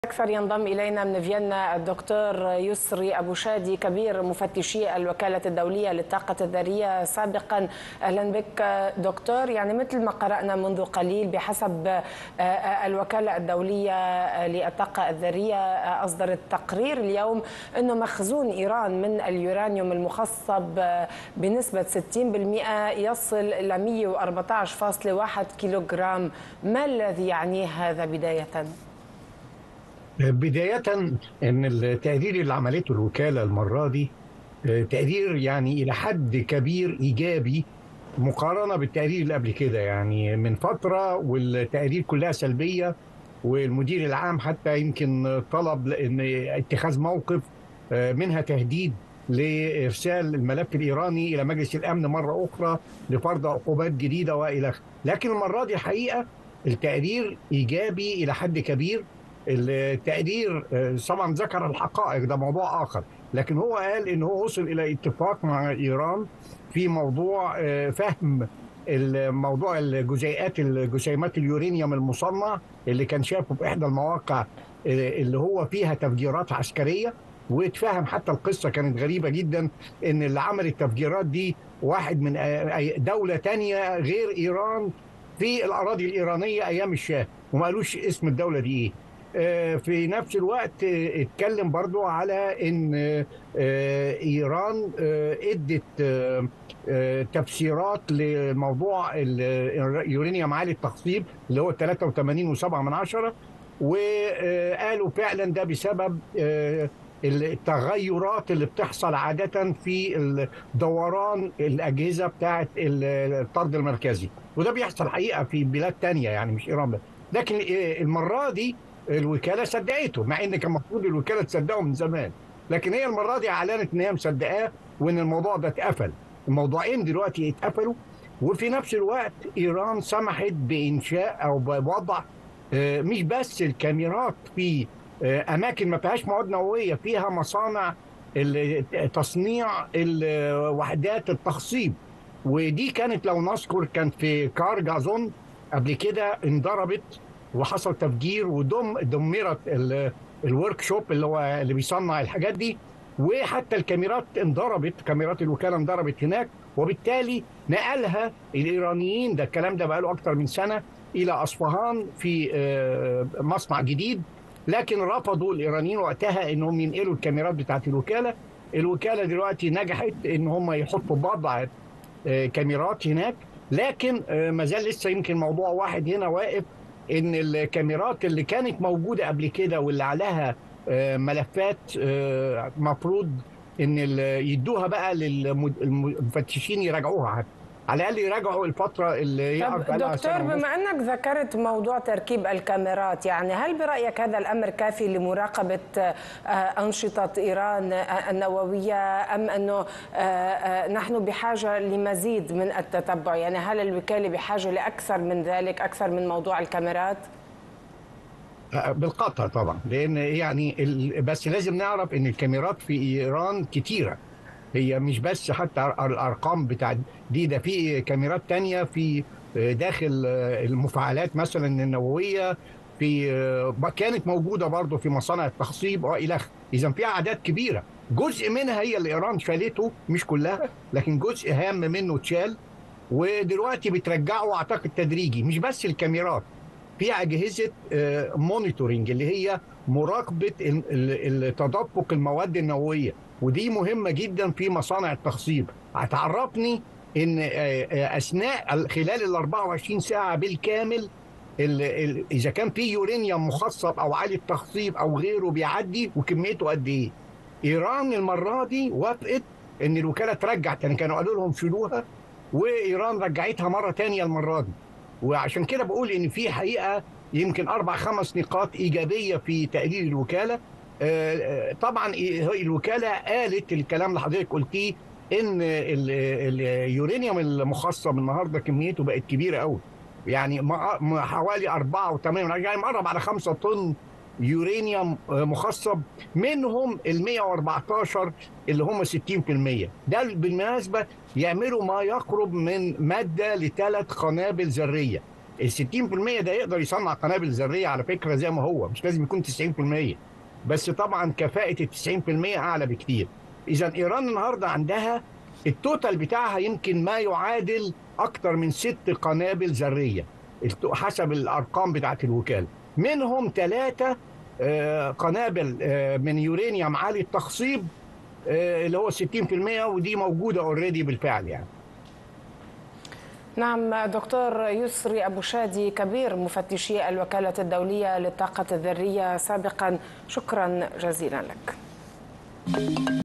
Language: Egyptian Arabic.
أكثر ينضم إلينا من فيينا الدكتور يسري أبو شادي كبير مفتشي الوكالة الدولية للطاقة الذرية سابقا أهلا بك دكتور يعني مثل ما قرأنا منذ قليل بحسب الوكالة الدولية للطاقة الذرية أصدرت تقرير اليوم أنه مخزون إيران من اليورانيوم المخصب بنسبة 60% يصل إلى 114.1 كيلوغرام ما الذي يعنيه هذا بدايةً؟ بداية ان التقدير اللي عملته الوكالة المرة دي تقدير يعني الى حد كبير ايجابي مقارنة بالتقدير اللي قبل كده يعني من فترة والتقدير كلها سلبية والمدير العام حتى يمكن طلب ان اتخاذ موقف منها تهديد لارسال الملف الايراني الى مجلس الامن مره اخرى لفرض عقوبات جديده والى لكن المره دي الحقيقه التقدير ايجابي الى حد كبير التقدير طبعا ذكر الحقائق ده موضوع اخر لكن هو قال ان هو وصل الى اتفاق مع ايران في موضوع فهم الموضوع الجزيئات الجسيمات اليورانيوم المصنع اللي كان شافه في احدى المواقع اللي هو فيها تفجيرات عسكريه واتفهم حتى القصه كانت غريبه جدا ان اللي عمل التفجيرات دي واحد من دوله تانية غير ايران في الاراضي الايرانيه ايام الشاه وما قالوش اسم الدوله دي ايه في نفس الوقت اتكلم برضو على ان ايران ادت تفسيرات لموضوع اليورانيوم عالي التخصيب اللي هو 83.7 من عشرة وقالوا فعلا ده بسبب التغيرات اللي بتحصل عادة في دوران الأجهزة بتاعة الطرد المركزي وده بيحصل حقيقة في بلاد تانية يعني مش إيران بس لكن المرة دي الوكاله صدقته مع ان كان المفروض الوكاله تصدقه من زمان لكن هي المره دي اعلنت ان هي مصدقاه وان الموضوع ده اتقفل الموضوعين دلوقتي اتقفلوا وفي نفس الوقت ايران سمحت بانشاء او بوضع مش بس الكاميرات في اماكن ما فيهاش مواد نوويه فيها مصانع تصنيع وحدات التخصيب ودي كانت لو نذكر كانت في كارج اظن قبل كده انضربت وحصل تفجير ودم دمرت الورك شوب اللي هو اللي بيصنع الحاجات دي وحتى الكاميرات انضربت كاميرات الوكاله انضربت هناك وبالتالي نقلها الايرانيين ده الكلام ده بقاله اكتر من سنه الى اصفهان في مصنع جديد لكن رفضوا الايرانيين وقتها انهم ينقلوا الكاميرات بتاعت الوكاله الوكاله دلوقتي نجحت ان هم يحطوا بضع كاميرات هناك لكن ما زال لسه يمكن موضوع واحد هنا واقف ان الكاميرات اللي كانت موجوده قبل كده واللي عليها ملفات مفروض ان يدوها بقى للمفتشين يراجعوها على الاقل يراجعوا الفتره اللي طب دكتور بما انك ذكرت موضوع تركيب الكاميرات يعني هل برايك هذا الامر كافي لمراقبه انشطه ايران النوويه ام انه نحن بحاجه لمزيد من التتبع يعني هل الوكاله بحاجه لاكثر من ذلك اكثر من موضوع الكاميرات بالقطع طبعا لان يعني بس لازم نعرف ان الكاميرات في ايران كتيره هي مش بس حتى الارقام بتاع دي ده في كاميرات تانية في داخل المفاعلات مثلا النوويه في كانت موجوده برضه في مصانع التخصيب والى اخره اذا في اعداد كبيره جزء منها هي اللي ايران شالته مش كلها لكن جزء هام منه اتشال ودلوقتي بترجعه اعتقد تدريجي مش بس الكاميرات في اجهزه مونيتورنج اللي هي مراقبه تدفق المواد النوويه ودي مهمه جدا في مصانع التخصيب هتعرفني ان اثناء خلال ال 24 ساعه بالكامل ال ال اذا كان في يورانيوم مخصب او عالي التخصيب او غيره بيعدي وكميته قد ايه ايران المره دي وافقت ان الوكاله ترجع يعني كانوا قالوا لهم شيلوها وايران رجعتها مره ثانيه المره دي وعشان كده بقول ان في حقيقه يمكن اربع خمس نقاط ايجابيه في تقرير الوكاله طبعا الوكاله قالت الكلام اللي حضرتك قلتيه ان اليورانيوم المخصب النهارده كميته بقت كبيره قوي يعني حوالي 4 و8 يعني مقرب على 5 طن يورانيوم مخصب منهم ال 114 اللي هم 60% ده بالمناسبه يعملوا ما يقرب من ماده لثلاث قنابل ذريه ال 60% ده يقدر يصنع قنابل ذريه على فكره زي ما هو مش لازم يكون 90% بس طبعا كفاءه ال 90% اعلى بكتير اذا ايران النهارده عندها التوتال بتاعها يمكن ما يعادل اكثر من ست قنابل ذريه حسب الارقام بتاعت الوكاله منهم ثلاثه قنابل من يورانيوم عالي التخصيب اللي هو 60% ودي موجوده اوريدي بالفعل يعني نعم دكتور يسري أبو شادي كبير مفتشي الوكالة الدولية للطاقة الذرية سابقا شكرا جزيلا لك